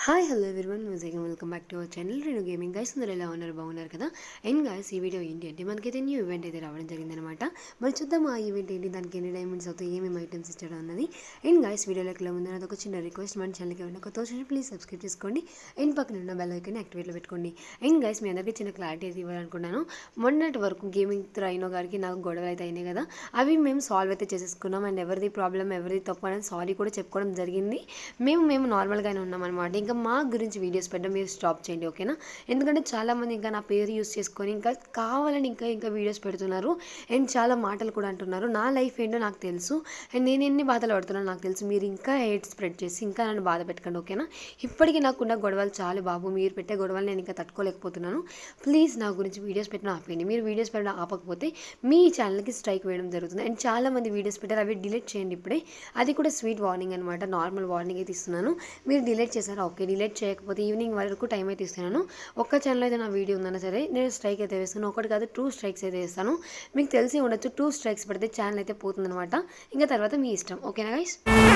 Hi hello everyone music welcome back to our channel రెండు gaming guys అందరూ ఎలా ఉన్నారు బాగున్నారు కదా అండ్ గాయస్ ఈ వీడియో ఏంటి అంటే మనకైతే న్యూ ఈవెంట్ అయితే రావడం జరిగిందనమాట మరి చూద్దాం ఆ ఈవెంట్ ఏంటి దానికి ఎన్ని డైమండ్స్ అవుతాయి ఏమేమి ఐటమ్స్ ఇచ్చడం అన్నది అండ్ గాయస్ వీడియోలోకి వెళ్ళే ముందు ఒక చిన్న రిక్వెస్ట్ మన ఛానల్కి ఏమైనా కొత్త వచ్చిన ప్లీజ్ సబ్స్క్రైబ్ చేసుకోండి అండ్ పక్కన ఉన్న బెల్ ఐకాన్ యాక్టివేట్లో పెట్టుకోండి అండ్ గాయస్ మీ అందరికీ చిన్న క్లారిటీ అయితే ఇవ్వాలనుకున్నాను మొన్నటి వరకు గేమింగ్ రైనో గారికి నాకు గొడవలు అయితే అయినాయి కదా అవి మేము సాల్వ్ అయితే చేసేసుకున్నాం అండ్ ఎవరిది ప్రాబ్లం ఎవరిది తప్పు అనేది సారీ కూడా చెప్పుకోవడం జరిగింది మేము మేము నార్మల్గానే ఉన్నాం అనమాట ఇంకా మా గురించి వీడియోస్ పెట్టడం మీరు స్టాప్ చేయండి ఓకేనా ఎందుకంటే చాలామంది ఇంకా నా పేరు యూస్ చేసుకొని ఇంకా కావాలని ఇంకా ఇంకా వీడియోస్ పెడుతున్నారు అండ్ చాలా మాటలు కూడా అంటున్నారు నా లైఫ్ ఏంటో నాకు తెలుసు అండ్ నేను ఎన్ని బాధలు పడుతున్నానో నాకు తెలుసు మీరు ఇంకా హేట్ స్ప్రెడ్ చేసి ఇంకా నన్ను బాధ పెట్టకండి ఓకేనా ఇప్పటికీ నాకున్న గొడవలు చాలు బాబు మీరు పెట్టే గొడవలు నేను ఇంకా తట్టుకోలేకపోతున్నాను ప్లీజ్ నా గురించి వీడియోస్ పెట్టడం ఆపేయండి మీరు వీడియోస్ పెట్టడం ఆపకపోతే మీ ఛానల్కి స్ట్రైక్ వేయడం జరుగుతుంది అండ్ చాలా మంది వీడియోస్ పెట్టారు అవి డిలీట్ చేయండి ఇప్పుడే అది కూడా స్వీట్ వార్నింగ్ అనమాట నార్మల్ వార్నింగ్ అయితే ఇస్తున్నాను మీరు డిలీట్ చేశారా ఓకే డిలీట్ చేయకపోతే ఈవినింగ్ వరకు టైం అయితే ఇస్తున్నాను ఒక్క ఛానల్ అయితే నా వీడియో ఉందన్నా సరే నేను స్ట్రైక్ అయితే వేస్తాను ఒకటి కాదు టూ స్ట్రైక్స్ అయితే వేస్తాను మీకు తెలిసి ఉండొచ్చు టూ స్ట్రైక్స్ పెడితే ఛానల్ అయితే పోతుందన్నమాట ఇంకా తర్వాత మీ ఇష్టం ఓకేనా guys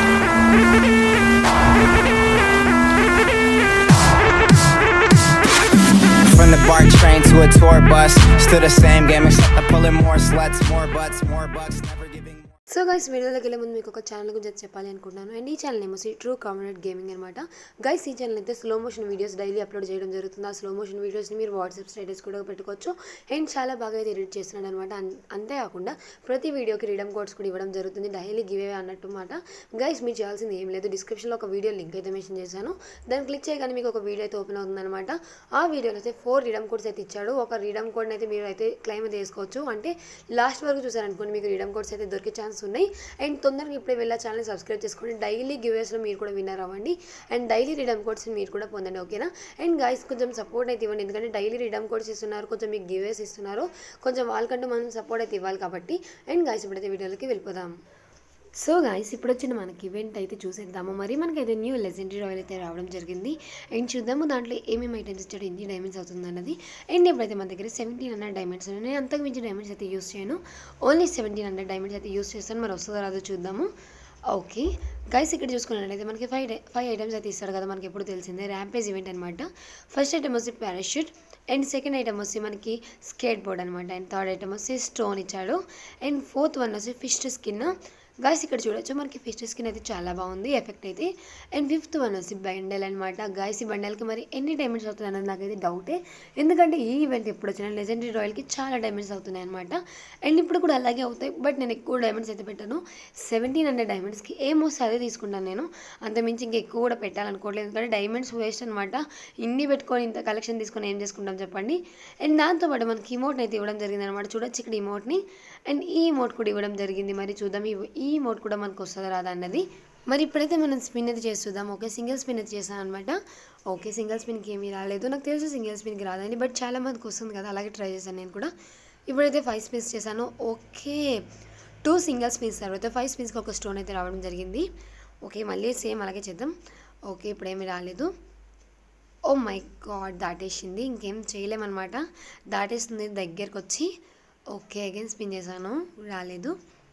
From the BART train to a tour bus, still the same game except I'm pulling more sluts, more butts, more bucks, never giving. So guys వీడియోలోకి వెళ్ళే ముందు మీకు ఒక ఛానల్ గురించి అయితే చెప్పాలి అనుకుంటున్నాను అండ్ ఈ ఛానల్ ఏమో ట్రూ కామనెట్ గేమింగ్ అనమాట గైస్ ఈ ఛానల్ అయితే slow motion videos daily upload చేయడం జరుగుతుంది ఆ స్లో మోషన్ వీడియోస్ని మీరు వాట్సాప్ స్టేటస్ కూడా పెట్టుకోవచ్చు అండ్ చాలా బాగా అయితే ఎడిట్ చేస్తున్నాడు అనమాట అంతేకాకుండా ప్రతి వీడియోకి రీడమ్ కోడ్స్ కూడా ఇవ్వడం జరుగుతుంది డైలీ గివ్ అవే అన్నట్టు మాట గైస్ మీరు చేయాల్సింది ఏం లేదు డిస్క్రిప్షన్లో ఒక వీడియో లింక్ అయితే మెన్షన్ చేశాను దాన్ని క్లిక్ చేయగానే మీకు ఒక వీడియో అయితే ఓపెన్ అవుతుందన్నమాట ఆ వీడియోలో అయితే ఫోర్ రీడమ్ కోడ్స్ అయితే ఇచ్చాడు ఒక రీడమ్ కోడ్ని అయితే మీరు అయితే క్లైమ్ అయితే చేసుకోవచ్చు అంటే లాస్ట్ వరకు చూసారనుకోండి మీకు రీడమ్ కోడ్స్ అయితే దొరికే ఛాన్స్ ఉన్నాయి అండ్ తొందరగా ఇప్పుడే వెళ్ళి ఆ ఛానల్ సబ్స్క్రైబ్ చేసుకోండి డైలీ గివేస్లో మీరు కూడా విన్నర్ అవ్వండి అండ్ డైలీ రిడమ్ కోడ్స్ మీరు కూడా పొందండి ఓకేనా అండ్ గాయస్ కొంచెం సపోర్ట్ అయితే ఇవ్వండి ఎందుకంటే డైలీ రిడమ్ కోడ్స్ ఇస్తున్నారు కొంచెం మీకు గివేస్ ఇస్తున్నారు కొంచెం వాళ్ళకంటూ మనం సపోర్ట్ అయితే ఇవ్వాలి కాబట్టి అండ్ గాయస్ ఇప్పుడైతే వీడియోలకి వెళ్ళిపోదాం సో గాయస్ ఇప్పుడు వచ్చిన మనకి ఈవెంట్ అయితే చూసేద్దాము మరి మనకైతే న్యూ లెజెండరీ రాయల్ అయితే రావడం జరిగింది అండ్ చూద్దాము దాంట్లో ఏమేమి ఐటమ్స్ ఇచ్చాడు ఎన్ని డైమండ్స్ అవుతుంది అన్నది అండ్ ఇప్పుడైతే మన దగ్గర సెవెంటీన్ హండ్రెడ్ డైమండ్స్ ఉన్నాయి నేను అంతకు మించి డైమండ్స్ అయితే యూస్ చేయను ఓన్లీ సెవెంటీన్ హండ్రెడ్ డైమండ్స్ అయితే యూస్ చేస్తాను మరి వస్తుందో రాదో చూద్దాము ఓకే గైస్ ఇక్కడ చూసుకున్నట్లయితే మనకి ఫైవ్ ఫైవ్ ఐటమ్స్ అయితే ఇస్తారు కదా మనకి ఎప్పుడు తెలిసిందే ర్యాంపేజ్ ఈవెంట్ అనమాట ఫస్ట్ ఐటమ్ వచ్చి పారాషూట్ అండ్ సెకండ్ ఐటమ్ వచ్చి మనకి స్కేట్ బోర్డ్ అనమాట అండ్ థర్డ్ ఐటమ్ వచ్చి స్టోన్ ఇచ్చాడు అండ్ ఫోర్త్ వన్ వచ్చి ఫిష్ స్కిన్ గాయస్ ఇక్కడ చూడొచ్చు మనకి ఫిష్ స్కిన్ అయితే చాలా బాగుంది ఎఫెక్ట్ అయితే అండ్ ఫిఫ్త్ వన్ వచ్చి బండెల్ అనమాట గాయస్ ఈ బండెల్కి మరి ఎన్ని డైమండ్స్ అవుతుంది అన్నది నాకైతే డౌటే ఎందుకంటే ఈ ఈవెంట్ ఎప్పుడు వచ్చినా లెజెండరీ రాయల్కి చాలా డైమండ్స్ అవుతున్నాయి అనమాట అండ్ ఇప్పుడు కూడా అలాగే అవుతాయి బట్ నేను ఎక్కువ డైమండ్స్ అయితే పెట్టాను సెవెంటీన్ హండ్రెడ్ డైమండ్స్కి ఏమొస్తే అదే తీసుకుంటాను నేను అంతమించి ఇంకా ఎక్కువ కూడా పెట్టాలనుకోవట్లేదు ఎందుకంటే డైమండ్స్ వేస్ట్ అనమాట ఇన్ని పెట్టుకొని ఇంత కలెక్షన్ తీసుకొని ఏం చేసుకుంటాం చెప్పండి అండ్ దాంతోపాటు మనకి ఇమోట్ని అయితే ఇవ్వడం జరిగింది అనమాట చూడొచ్చు ఇక్కడ ఇమోట్ని అండ్ ఈ ఇమోట్ కూడా ఇవ్వడం జరిగింది మరి చూద్దాం ఈ ఈ ఇమోట్ కూడా మనకు వస్తుందా రాదా అన్నది మరి ఇప్పుడైతే మనం స్పిన్ అయితే చేస్తుందాం ఓకే సింగిల్ స్పిన్ అయితే చేశాను అనమాట ఓకే సింగిల్ స్పిన్కి ఏమీ రాలేదు నాకు తెలుసు సింగిల్ స్పిన్కి రాదని బట్ చాలా మందికి వస్తుంది కదా అలాగే ట్రై చేశాను నేను కూడా ఇప్పుడైతే ఫైవ్ స్పిన్స్ చేశాను ఓకే టూ సింగిల్ స్పిన్స్ తర్వాత ఫైవ్ స్పిన్స్కి ఒక స్టోన్ అయితే రావడం జరిగింది ఓకే మళ్ళీ సేమ్ అలాగే చేద్దాం ఓకే ఇప్పుడేమీ రాలేదు ఓ మై గాడ్ దాటేసింది ఇంకేం చేయలేమన్నమాట దాటేస్తుంది దగ్గరకు వచ్చి ఓకే అగైన్ స్పిన్ చేశాను రాలేదు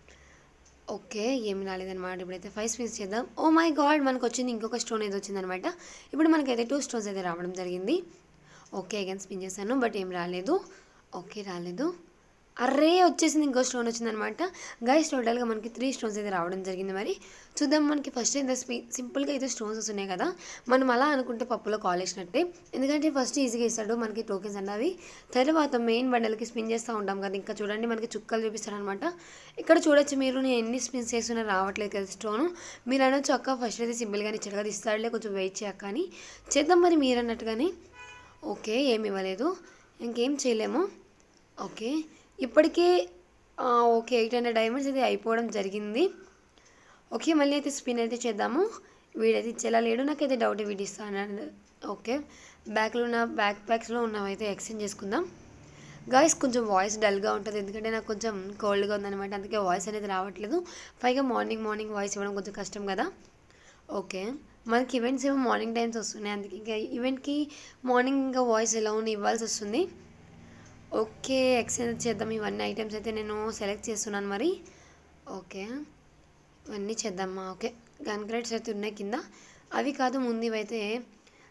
ఓకే ఏమి రాలేదన్నమాట ఇప్పుడైతే ఫైవ్ స్పిన్స్ చేద్దాం ఓ మై గాడ్ మనకు వచ్చింది ఇంకొక స్టోన్ అయితే వచ్చిందనమాట ఇప్పుడు మనకైతే టూ స్టోన్స్ అయితే రావడం జరిగింది ఓకే అగైన్ స్పిన్ చేశాను బట్ ఏం రాలేదు ఓకే రాలేదు అర్రే వచ్చేసింది ఇంకో స్టోన్ వచ్చిందనమాట గైస్ టోటల్గా మనకి త్రీ స్టోన్స్ అయితే రావడం జరిగింది మరి చూద్దాం మనకి ఫస్ట్ అయితే స్పీ సింపుల్గా అయితే స్టోన్స్ వస్తున్నాయి కదా మనం అలా అనుకుంటే పప్పులో కాలేసినట్టే ఎందుకంటే ఫస్ట్ ఈజీగా ఇస్తాడు మనకి టోకెన్స్ అన్నవి తర్వాత మెయిన్ బండలకి స్పిన్ చేస్తూ ఉంటాం కదా ఇంకా చూడండి మనకి చుక్కలు చూపిస్తాడు అనమాట ఇక్కడ చూడొచ్చు మీరు నేను ఎన్ని స్పిన్స్ చేస్తున్నా రావట్లేదు కదా స్టోన్ మీరు అనొచ్చు అక్క ఫస్ట్ అయితే సింపుల్గానే ఇచ్చాడు కదా ఇస్తాడులే కొంచెం వెయిట్ చేయక్క అని చేద్దాం మరి మీరు అన్నట్టుగానే ఓకే ఏమి ఇవ్వలేదు ఇంకేం చేయలేము ఓకే ఇప్పటికే ఆ, ఓకే ఎయిట్ హండ్రెడ్ డైమండ్స్ అయితే అయిపోవడం జరిగింది ఓకే మళ్ళీ అయితే స్పిన్ అయితే చేద్దాము వీడైతే ఇచ్చేలా లేడు నాకైతే డౌట్ వీడి ఇస్తాను ఓకే బ్యాక్లో ఉన్న బ్యాక్ ప్యాక్స్లో ఉన్నవైతే ఎక్స్చేంజ్ చేసుకుందాం గాయస్ కొంచెం వాయిస్ డల్గా ఉంటుంది ఎందుకంటే నాకు కొంచెం కోల్డ్గా ఉందన్నమాట అందుకే వాయిస్ అనేది రావట్లేదు పైగా మార్నింగ్ మార్నింగ్ వాయిస్ ఇవ్వడం కొంచెం కష్టం కదా ఓకే మనకి ఈవెంట్స్ ఏమో మార్నింగ్ టైమ్స్ వస్తున్నాయి అందుకే ఇంకా ఈవెంట్కి మార్నింగ్ ఇంకా వాయిస్ ఎలా ఉంది ఇవ్వాల్సి వస్తుంది ఓకే ఎక్స్చేంజ్ చేద్దాం ఇవన్నీ ఐటమ్స్ అయితే నేను సెలెక్ట్ చేస్తున్నాను మరి ఓకే ఇవన్నీ చేద్దామా ఓకే గన్ క్రేట్స్ అయితే ఉన్నాయి కింద అవి కాదు ముందు ఇవైతే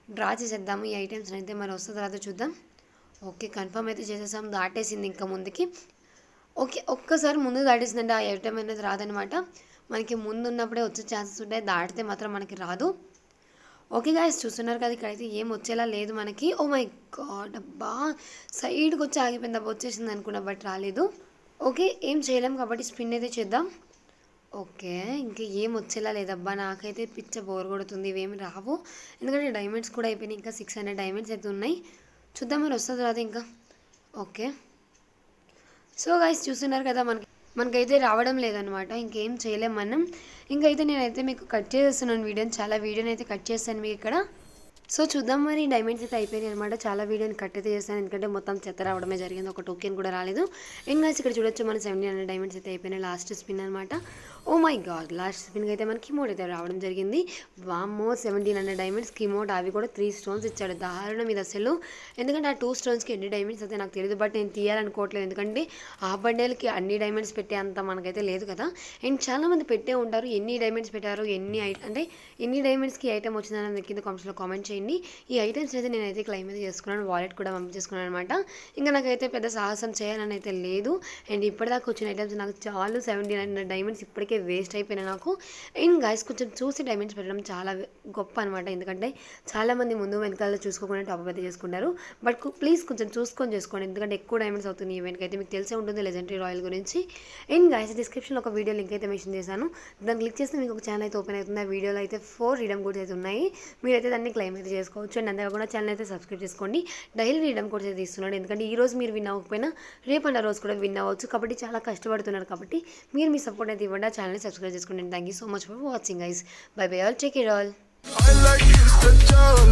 డ్రా చేసేద్దాము ఈ ఐటమ్స్ అయితే మరి వస్తుంది తర్వాత చూద్దాం ఓకే కన్ఫర్మ్ అయితే చేసేసాం దాటేసింది ఇంకా ముందుకి ఓకే ఒక్కసారి ముందు దాటేసిందంటే ఆ ఐటమ్ అనేది రాదనమాట మనకి ముందు ఉన్నప్పుడే వచ్చే ఛాన్సెస్ ఉంటాయి దాటితే మాత్రం మనకి రాదు ఓకే గాయస్ చూస్తున్నారు కదా ఇక్కడైతే ఏం వచ్చేలా లేదు మనకి ఓ మై గాడ్ అబ్బా సైడ్కి వచ్చి ఆగిపోయింది అబ్బా వచ్చేసింది అనుకున్నా బట్ రాలేదు ఓకే ఏం చేయలేం కాబట్టి స్పిన్ అయితే చేద్దాం ఓకే ఇంకా ఏం వచ్చేలా లేదబ్బా నాకైతే పిచ్చ బోర్ కొడుతుంది ఇవేమి రావు ఎందుకంటే డైమండ్స్ కూడా అయిపోయినాయి ఇంకా సిక్స్ హండ్రెడ్ డైమండ్స్ అయితే ఉన్నాయి చూద్దాం మరి వస్తుంది రాదు ఇంకా ఓకే సో గైస్ చూస్తున్నారు కదా మనకి మనకైతే రావడం లేదనమాట ఇంకేం చేయలేం మనం ఇంకైతే నేనైతే మీకు కట్ చేస్తున్నాను వీడియోని చాలా వీడియోని అయితే కట్ చేస్తాను మీకు ఇక్కడ సో చూద్దాం మరి డైమండ్స్ అయితే అయిపోయినాయి అనమాట చాలా వీడియోని కట్ అయితే చేస్తాను ఎందుకంటే మొత్తం చెత్త రావడమే జరిగింది ఒక టోకెన్ కూడా రాలేదు ఇంకా ఇక్కడ చూడొచ్చు మన సెవెంటీన్ హండ్రెడ్ డైమండ్స్ అయితే అయిపోయినాయి లాస్ట్ స్పిన్ అనమాట ఓ మై గాడ్ లాస్ట్ స్పిన్కి అయితే మనకి కిమోట్ అయితే రావడం జరిగింది వామ్మో సెవెంటీన్ హండ్రెడ్ డైమండ్స్ కిమోట్ అవి కూడా త్రీ స్టోన్స్ ఇచ్చాడు దారుణం ఇది అసలు ఎందుకంటే ఆ టూ స్టోన్స్కి ఎన్ని డైమండ్స్ అయితే నాకు తెలియదు బట్ నేను తీయాలనుకోవట్లేదు ఎందుకంటే ఆ బండేలకి అన్ని డైమండ్స్ పెట్టే అంత మనకైతే లేదు కదా అండ్ చాలామంది పెట్టే ఉంటారు ఎన్ని డైమండ్స్ పెట్టారు ఎన్ని ఐ అంటే ఎన్ని డైమండ్స్కి ఐటమ్ వచ్చిందని కింద కామెంట్స్లో కామెంట్ చేయండి ఈ ఐటమ్స్ అయితే నేనైతే క్లైమ్ అయితే చేసుకున్నాను వాలెట్ కూడా పంపించేసుకున్నాను అనమాట ఇంకా నాకైతే పెద్ద సాహసం చేయాలని అయితే లేదు అండ్ ఇప్పటిదాకా వచ్చిన ఐటమ్స్ నాకు చాలు సెవెంటీన్ హండ్రెడ్ డైమండ్స్ ఇప్పటికే వేస్ట్ అయిపోయినాయి నాకు అండ్ గైస్ కొంచెం చూసి డైమండ్స్ పెట్టడం చాలా గొప్ప అనమాట ఎందుకంటే చాలామంది ముందు వెనకాల చూసుకోకుండా టాప్ అయితే చేసుకుంటారు బట్ ప్లీజ్ కొంచెం చూసుకొని చేసుకోండి ఎందుకంటే ఎక్కువ డైమండ్స్ అవుతుంది ఈవెంట్కి అయితే మీకు తెలిసే ఉంటుంది లెజెండరీ రాయల్ గురించి అండ్ గైస్ డిస్క్రిప్షన్లో ఒక వీడియో లింక్ అయితే మెన్షన్ చేశాను దాన్ని క్లిక్ చేస్తే మీకు ఒక ఛానల్ అయితే ఓపెన్ అవుతుంది ఆ వీడియోలో అయితే ఫోర్ రీడమ్ కోడ్స్ అయితే ఉన్నాయి మీరైతే దాన్ని క్లైమ్ అయితే చేసుకోవచ్చు అండ్ అంతేకాకుండా ఛానల్ అయితే సబ్స్క్రైబ్ చేసుకోండి డైలీ రీడమ్ కోడ్స్ అయితే ఇస్తున్నాడు ఎందుకంటే ఈ రోజు మీరు విన్ అవ్వకపోయినా రేపు అన్న రోజు కూడా విన్ అవ్వచ్చు కాబట్టి చాలా కష్టపడుతున్నారు కాబట్టి మీరు మీ సపోర్ట్ అయితే ఇవ్వండి ఆ ఛానల్ని సబ్స్క్రైబ్ చేసుకోండి thank you so much for watching guys bye bye all take it all I like Mr. Jones.